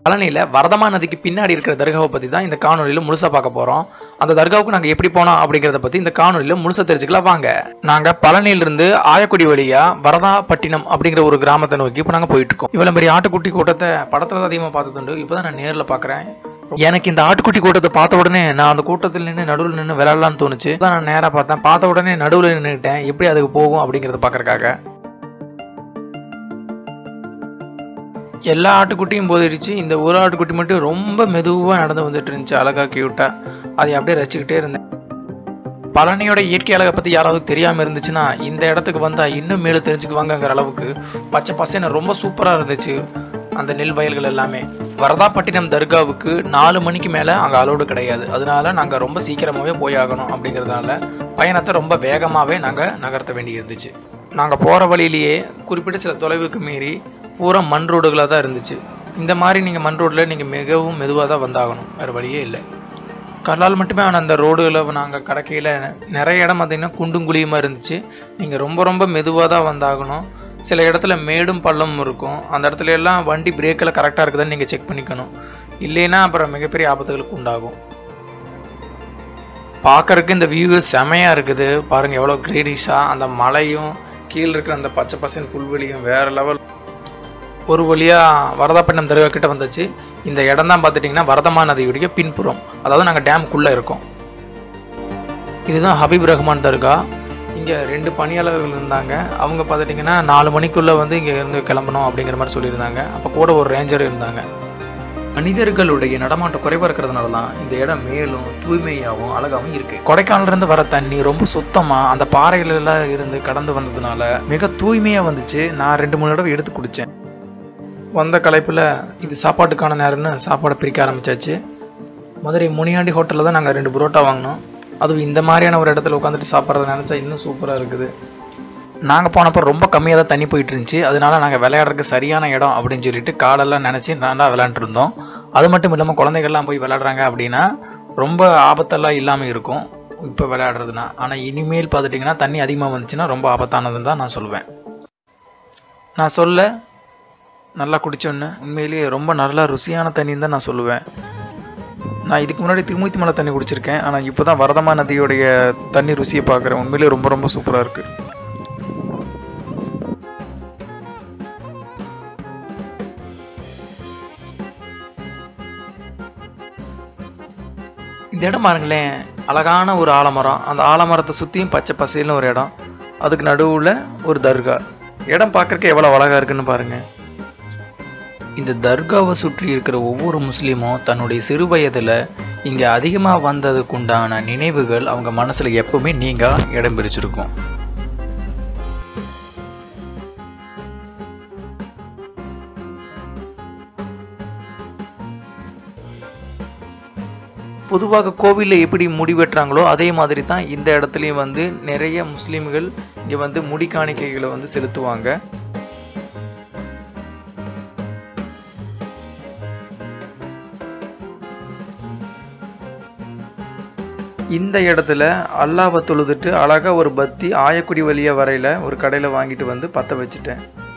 பழனியில் வரதமா நதிக்கு பின்னாடி இருக்கிற தர்காவை பற்றி தான் இந்த காணொலியில் முழுசாக பார்க்க போகிறோம் அந்த தர்காவுக்கு நாங்கள் எப்படி போனோம் அப்படிங்கிறத பற்றி இந்த காணொலியில் முழுசாக தெரிஞ்சுக்கலாம் வாங்க நாங்கள் பழனியிலிருந்து ஆயக்குடி வழியாக வரதாப்பட்டினம் அப்படிங்கிற ஒரு கிராமத்தை நோக்கி இப்போ நாங்கள் போயிட்டு இருக்கோம் இவ்வளோ பெரிய ஆட்டுக்குட்டி கூட்டத்தை படத்தில் தான் அதிகமாக பார்த்ததுண்டு இப்போ தான் நான் நேரில் பார்க்குறேன் எனக்கு இந்த ஆட்டுக்குட்டி கூட்டத்தை பார்த்த உடனே நான் அந்த கூட்டத்தில் நின்று நடுவில் நின்று விளையாடலாம்னு தோணுச்சு தான் நான் நேராக பார்த்தேன் பார்த்த உடனே நடுவில் நின்றுக்கிட்டேன் எப்படி அதுக்கு போகும் அப்படிங்கிறத பார்க்கறக்காக எல்லா ஆட்டுக்குட்டியும் போதிடுச்சு இந்த ஒரு ஆட்டுக்குட்டி மட்டும் ரொம்ப மெதுவாக நடந்து வந்துட்டு இருந்துச்சு அழகா கியூட்டா அதை அப்படியே ரசிச்சுக்கிட்டே இருந்தேன் பழனியோட இயற்கை அழகை பற்றி யாராவது தெரியாமல் இருந்துச்சுன்னா இந்த இடத்துக்கு வந்தால் இன்னும் மேலும் தெரிஞ்சுக்குவாங்கங்கிற அளவுக்கு பச்சை பசேன்னு ரொம்ப சூப்பராக இருந்துச்சு அந்த நெல் வயல்கள் எல்லாமே வரதாப்பட்டினம் தர்காவுக்கு நாலு மணிக்கு மேலே அங்கே அலோடு கிடையாது அதனால நாங்கள் ரொம்ப சீக்கிரமாகவே போய் ஆகணும் அப்படிங்கிறதுனால பயணத்தை ரொம்ப வேகமாகவே நாங்கள் நகர்த்த வேண்டி இருந்துச்சு நாங்கள் போகிற வழியிலேயே குறிப்பிட்ட சில தொலைவுக்கு மீறி பூரா மண் ரோடுகளாக தான் இருந்துச்சு இந்த மாதிரி நீங்கள் மண் ரோட்டில் நீங்கள் மிகவும் மெதுவாக தான் வந்தாகணும் வேறு வழியே இல்லை கல்லால் மட்டுமே ஆன அந்த ரோடுகளை நாங்கள் கடக்கையில் நிறைய இடம் பார்த்தீங்கன்னா குண்டும் குழியுமா இருந்துச்சு நீங்கள் ரொம்ப ரொம்ப மெதுவாக தான் வந்தாகணும் சில இடத்துல மேடும் பள்ளமும் இருக்கும் அந்த இடத்துல எல்லாம் வண்டி பிரேக்கில் கரெக்டாக இருக்குதான்னு நீங்கள் செக் பண்ணிக்கணும் இல்லைன்னா அப்புறம் மிகப்பெரிய ஆபத்துகளுக்கு உண்டாகும் பார்க்கறதுக்கு இந்த வியூ செமையாக இருக்குது பாருங்கள் எவ்வளோ க்ரீனிஷாக அந்த மலையும் கீழே இருக்கிற அந்த பச்சை பசன் புல்வெளியும் வேறு லெவல் ஒரு வழியாக வரதாப்பட்டினம் தர்கா கிட்ட வந்துச்சு இந்த இடம் தான் பார்த்துட்டிங்கன்னா வரதமா நதியுடைய பின்புறம் அதாவது நாங்கள் டேமுக்குள்ளே இருக்கோம் இதுதான் ஹபீப் ரஹ்மான் தர்கா இங்கே ரெண்டு பணியாளர்கள் இருந்தாங்க அவங்க பார்த்துட்டிங்கன்னா நாலு மணிக்குள்ளே வந்து இங்கே இருந்து கிளம்பணும் அப்படிங்கிற மாதிரி சொல்லியிருந்தாங்க அப்போ கூட ஒரு ரேஞ்சர் இருந்தாங்க மனிதர்களுடைய நடமாட்டம் குறைவாக இருக்கிறதுனால தான் இந்த இடம் மேலும் தூய்மையாகவும் அழகாகவும் இருக்கு கொடைக்கானல்ல இருந்து வர தண்ணி ரொம்ப சுத்தமாக அந்த பாறைகள் எல்லாம் இருந்து கடந்து வந்ததுனால மிக தூய்மையாக வந்துச்சு நான் ரெண்டு மூணு தடவை எடுத்து குடித்தேன் வந்த கலைப்பில் இது சாப்பாட்டுக்கான நேரம்னு சாப்பாடை பிரிக்க ஆரம்பிச்சாச்சு மதுரை முனியாண்டி ஹோட்டலில் தான் நாங்கள் ரெண்டு புரோட்டா வாங்கினோம் அதுவும் இந்த மாதிரியான ஒரு இடத்துல உட்காந்துட்டு சாப்பிட்றத நினச்சா இன்னும் சூப்பராக இருக்குது நாங்கள் போனப்போ ரொம்ப கம்மியாக தான் தண்ணி போயிட்டு இருந்துச்சு அதனால நாங்கள் விளையாடுறதுக்கு சரியான இடம் அப்படின்னு சொல்லிட்டு காலெல்லாம் நினச்சி நல்லா விளையாண்டுட்டு இருந்தோம் அது மட்டும் இல்லாமல் குழந்தைகள்லாம் போய் விளையாடுறாங்க அப்படின்னா ரொம்ப ஆபத்தெல்லாம் இல்லாமல் இருக்கும் இப்போ விளையாடுறதுனா ஆனால் இனிமேல் பார்த்துட்டிங்கன்னா தண்ணி அதிகமாக வந்துச்சுன்னா ரொம்ப ஆபத்தானதுன்னு தான் நான் சொல்லுவேன் நான் சொல்ல நல்லா குடிச்சோன்னு உண்மையிலேயே ரொம்ப நல்லா ருசியான தண்ணின்னு தான் நான் சொல்லுவேன் நான் இதுக்கு முன்னாடி திருமூர்த்தி மலை தண்ணி குடிச்சிருக்கேன் ஆனால் இப்போ தான் வரதமா நதியோடைய தண்ணி ருசியை பார்க்குறேன் உண்மையிலேயே ரொம்ப ரொம்ப சூப்பராக இருக்குது இந்த இடம் பாருங்களேன் அழகான ஒரு ஆலமரம் அந்த ஆலமரத்தை சுற்றியும் பச்சை பசேல்னு ஒரு இடம் அதுக்கு நடுவில் ஒரு தர்கா இடம் பார்க்கறக்கு எவ்வளோ அழகாக இருக்குன்னு பாருங்கள் இந்த தர்காவை சுற்றி இருக்கிற ஒவ்வொரு முஸ்லீமும் தன்னுடைய சிறு வயதில் இங்கே அதிகமாக வந்ததுக்கு உண்டான நினைவுகள் அவங்க மனசில் எப்பவுமே நீங்கள் இடம் பிரிச்சிருக்கும் பொதுவாக கோவிலில் எப்படி முடி வெட்டுறாங்களோ அதே மாதிரி தான் இந்த இடத்துலையும் வந்து நிறைய முஸ்லீம்கள் இங்கே வந்து முடி காணிக்கைகளை வந்து செலுத்துவாங்க இந்த இடத்துல அல்லாவை தொழுதுட்டு அழகாக ஒரு பத்தி ஆயக்குடி வழியாக வரையில் ஒரு கடையில் வாங்கிட்டு வந்து பற்ற வச்சுட்டேன்